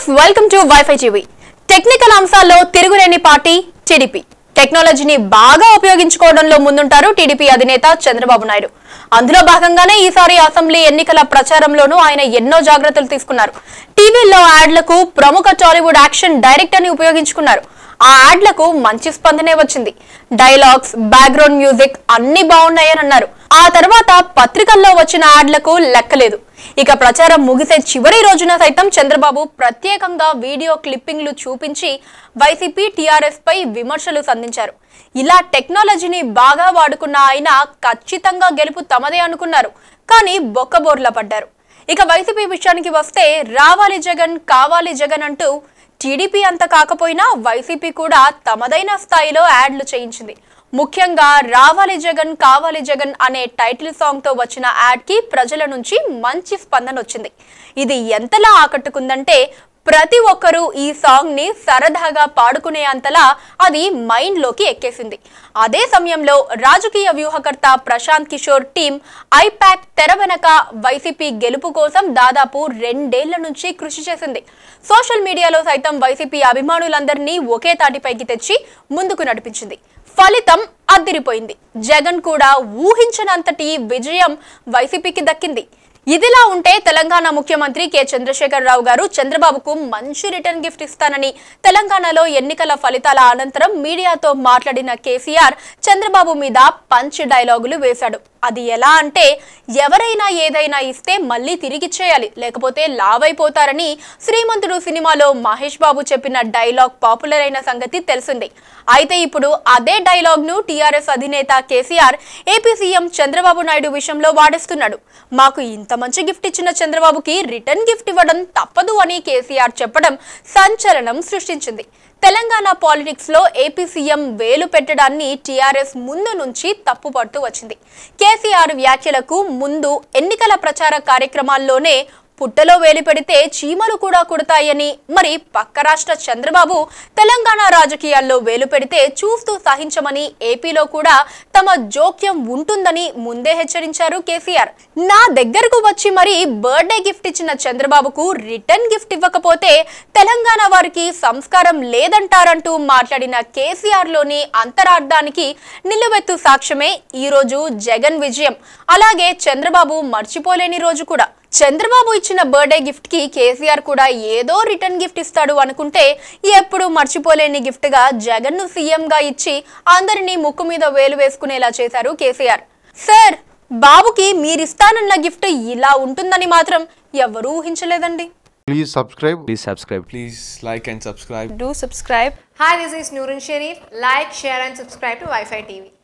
Welcome to wifi TV technical అంశాల్లో తిరుగులేని party TDP టెక్నాలజీని బాగా ఉపయోగించుకోవడంలో ముందుంటారు టీడీపీ అధినేత చంద్రబాబు నాయుడు అందులో భాగంగానే ఈసారి అసెంబ్లీ ఎన్నికల ప్రచారంలోనూ ఆయన ఎన్నో జాగ్రత్తలు తీసుకున్నారు టీవీల్లో యాడ్లకు ప్రముఖ టాలీవుడ్ యాక్షన్ డైరెక్టర్ ని ఉపయోగించుకున్నారు ఆ యాడ్లకు మంచి స్పందనే వచ్చింది డైలాగ్స్ బ్యాక్గ్రౌండ్ మ్యూజిక్ అన్ని బాగున్నాయని అన్నారు ఆ తర్వాత పత్రికల్లో వచ్చిన యాడ్లకు లెక్కలేదు ఇక ప్రచారం ముగిసే చివరి రోజున సైతం చంద్రబాబు ప్రత్యేకంగా వీడియో క్లిప్పింగ్లు చూపించి వైసీపీ టీఆర్ఎస్ పై విమర్శలు సంధించారు ఇలా టెక్నాలజీని బాగా వాడుకున్న ఆయన ఖచ్చితంగా గెలుపు తమదే అనుకున్నారు కానీ బొక్కబోర్ల పడ్డారు ఇక వైసీపీ విషయానికి వస్తే రావాలి జగన్ కావాలి జగన్ అంటూ టీడీపీ అంత కాకపోయినా వైసీపీ కూడా తమదైన స్థాయిలో యాడ్లు చేయించింది ముఖ్యంగా రావాలి జగన్ కావాలి జగన్ అనే టైటిల్ సాంగ్ తో వచ్చిన యాడ్ కి ప్రజల నుంచి మంచి స్పందన వచ్చింది ఇది ఎంతలా ఆకట్టుకుందంటే ప్రతి ఒక్కరూ ఈ సాంగ్ ని సరదాగా పాడుకునే అంతలా అది మైండ్ లోకి ఎక్కేసింది అదే సమయంలో రాజకీయ వ్యూహకర్త ప్రశాంత్ కిషోర్ టీం ఐపాక్ తెర వెనక వైసీపీ గెలుపు కోసం దాదాపు రెండేళ్ల నుంచి కృషి చేసింది సోషల్ మీడియాలో సైతం వైసీపీ అభిమానులందరినీ ఒకే తాటిపైకి తెచ్చి ముందుకు నడిపించింది ఫలితం అద్దిరిపోయింది జగన్ కూడా ఊహించనంతటి విజయం వైసీపీకి దక్కింది ఇదిలా ఉంటే తెలంగాణ ముఖ్యమంత్రి కె చంద్రశేఖర్ రావు గారు చంద్రబాబుకు మంచి రిటర్న్ గిఫ్ట్ ఇస్తానని తెలంగాణలో ఎన్నికల ఫలితాల అనంతరం మీడియాతో మాట్లాడిన కేసీఆర్ చంద్రబాబు మీద పంచ్ డైలాగులు వేశాడు అది ఎలా అంటే ఎవరైనా ఏదైనా ఇస్తే మళ్ళీ తిరిగి చేయాలి లేకపోతే లావైపోతారని శ్రీమంతుడు సినిమాలో మహేష్ బాబు చెప్పిన డైలాగ్ పాపులర్ అయిన సంగతి తెలిసిందే అయితే ఇప్పుడు అదే డైలాగ్ ను టీఆర్ఎస్ అధినేత KCR AP CM Chandrababu Naidu విషయంలో వాడేస్తున్నాడు మాకు ఇంత మంచి గిఫ్ట్ ఇచ్చిన చంద్రబాబుకి రిటర్న్ గిఫ్ట్ ఇవ్వడం తప్పదు అని కేసీఆర్ చెప్పడం సంచలనం సృష్టించింది తెలంగాణ పాలిటిక్స్ లో ఏపీ సీఎం వేలు పెట్టడాన్ని టీఆర్ఎస్ ముందు నుంచి తప్పుపడుతూ వచ్చింది కేసీఆర్ వ్యాఖ్యలకు ముందు ఎన్నికల ప్రచార కార్యక్రమాల్లోనే పుట్టలో వేలు పెడితే చీమలు కూడా కుడతాయని మరి పక్క రాష్ట్ర చంద్రబాబు తెలంగాణ రాజకీయాల్లో వేలు పెడితే చూస్తూ సహించమని ఏపీలో కూడా తమ జోక్యం ఉంటుందని ముందే హెచ్చరించారు కేసీఆర్ నా దగ్గరకు వచ్చి మరి బర్త్డే గిఫ్ట్ ఇచ్చిన చంద్రబాబుకు రిటర్న్ గిఫ్ట్ ఇవ్వకపోతే తెలంగాణ వారికి సంస్కారం లేదంటారంటూ మాట్లాడిన కేసీఆర్ లోని అంతరార్థానికి నిలువెత్తు సాక్ష్యమే ఈ రోజు జగన్ విజయం అలాగే చంద్రబాబు మర్చిపోలేని రోజు కూడా చంద్రబాబు ఇచ్చిన బర్త్డే గిఫ్ట్ కి కేసీఆర్ కూడా ఏదో రిటర్న్ గిఫ్ట్ ఇస్తాడు అనుకుంటే ఎప్పుడు మర్చిపోలేని గిఫ్ట్ గా జగన్ ను సీఎం గా ఇచ్చి అందరినీ ముక్కు మీద వేలు వేసుకునేలా చేశారు కేసీఆర్ సార్ బాబుకి మీరిస్తానన్న గిఫ్ట్ ఇలా ఉంటుందని మాత్రం ఎవరూ ఊహించలేదండి Please subscribe. Please subscribe. Please like and subscribe. Do subscribe. Hi, this is Nurun Sharif. Like, share, and subscribe to Wi Fi TV.